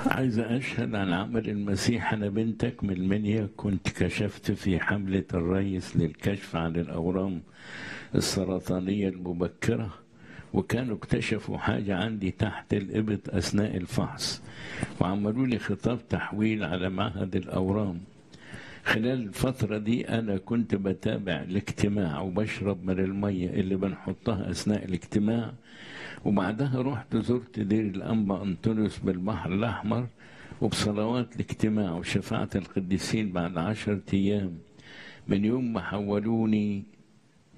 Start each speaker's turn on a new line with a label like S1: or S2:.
S1: عايز أشهد عن عمل المسيح أنا بنتك من المنيا كنت كشفت في حملة الرئيس للكشف عن الأورام السرطانية المبكرة وكانوا اكتشفوا حاجة عندي تحت الإبط أثناء الفحص وعملوا لي خطاب تحويل على معهد الأورام خلال الفترة دي أنا كنت بتابع الاجتماع وبشرب من المية اللي بنحطها أثناء الاجتماع وبعدها رحت زرت دير الأنبا أنطونيوس بالبحر الأحمر وبصلوات الاجتماع وشفاعة القديسين بعد عشرة أيام من يوم ما حولوني